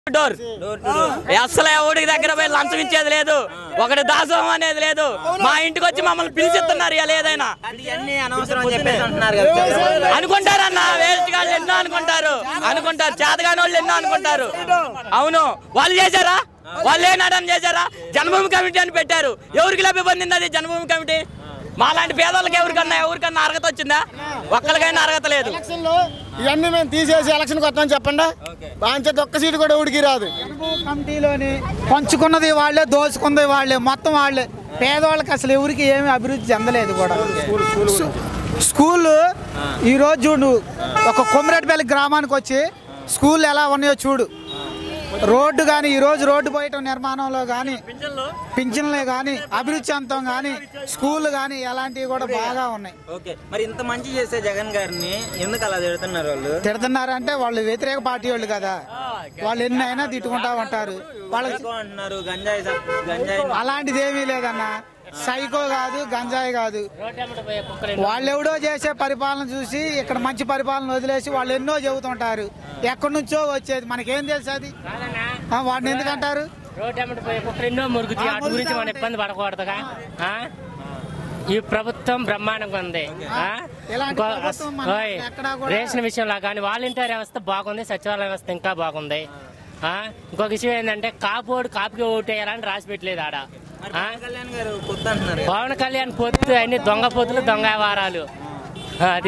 Door అసలు ఎవడికి దగ్గర పోయి లంచం ఇచ్చేది లేదు ఒకటి దాసోహం అనేది లేదు మా ఇంటికి వచ్చి మమ్మల్ని పిలిచిస్తున్నారు ఇలా ఏదైనా ఇవన్నీ అనవసరం అని చెప్పేసి అంటున్నారు కదా చంద్రబాబు. అనుకుంటారన్న వేస్ట్ గాళ్ళు ఎన్నో అనుకుంటారు అనుకుంటారు చేతగాని వాళ్ళు ఎన్నో అనుకుంటారు అవును వాళ్ళు చేశారా వాళ్ళు ఏ నాటం చేశారా జన్మభూమి కమిటీ అని పెట్టారు ఎవరికి లభ్య పొందింది అది జన్మభూమి కమిటీ మాలాంటి పేదవాళ్ళకి ఎవరికన్నా ఎవరికన్నా అర్హత వచ్చిందా ఒక్కరికైనా అర్హత లేదు ఎలక్షన్ లో ఇవన్నీ మేము తీసేసి ఎలక్షన్ వస్తామని చెప్పండి బాగా ఒక్క సీటు కూడా ఊడికి రాదు కమిటీలోని పంచుకున్నది వాళ్ళే దోచుకున్నది వాళ్ళే మొత్తం వాళ్ళే పేదవాళ్ళకి అసలు ఎవరికి ఏమి అభివృద్ధి చెందలేదు కూడా సు- స్కూల్ ఈరోజు చూడు ఒక కొమరెడ్డిపల్లి గ్రామానికి వచ్చి స్కూల్ ఎలా ఉన్నాయో చూడు రోడ్డు కానీ ఈరోజు రోడ్డు పోయటం నిర్మాణంలో కానీ పింఛన్లే కానీ అభివృద్ధి చెందడం కానీ స్కూల్ కానీ ఎలాంటివి కూడా బాగా ఉన్నాయి ఓకే మరి ఇంత మంచి చేసే జగన్ గారిని ఎందుకు అలా తిడుతున్నారు వాళ్ళు తిడుతున్నారంటే వాళ్ళు వ్యతిరేక పార్టీ వాళ్ళు కదా వాళ్ళు ఎన్ని అయినా తిట్టుకుంటా ఉంటారు వాళ్ళకి సైకో అంటున్నారు గంజాయి సప్- గంజాయి అలాంటిది ఏమీ లేదన్న సైకో కాదు గంజాయి కాదు వాళ్ళెవడో చేసే పరిపాలన చూసి ఇక్కడ మంచి పరిపాలన వదిలేసి వాళ్ళు ఎన్నో చెబుతుంటారు ఎక్కడి నుంచో వచ్చేది మనకేం తెలుసు అది ఆ, వాడిని ఎందుకంటారు రోడ్డు ఎమ్మటి పోయి కుక్కలు ఎన్నో మురుగుతాయి వాటి గురించి మనం ఇబ్బంది పడకూడదుగా ఆ? ఈ ప్రభుత్వం బ్రహ్మాండంగా ఉంది ఆ? ఇలాంటి ఇంకో- ప్రభుత్వం మన ఓయ్, ఎక్కడా కూడా- రేషన్ విషయంలో కానీ వాలంటీర్ వ్యవస్థ బాగుంది సచివాలయ వ్యవస్థ ఇంకా బాగుంది ఆ? ఇంకొక విషయం ఏంటంటే కాపోడు కాపుకి ఓటేయాలని రాసి పెట్టలేదు ఆడ మరి ఆ? పవన్ కళ్యాణ్ గారు కొత్త అంటున్నారు కదా. పవన్ కళ్యాణ్ పొత్తు అన్ని దొంగ పొత్తులు దొంగ వారాలు అది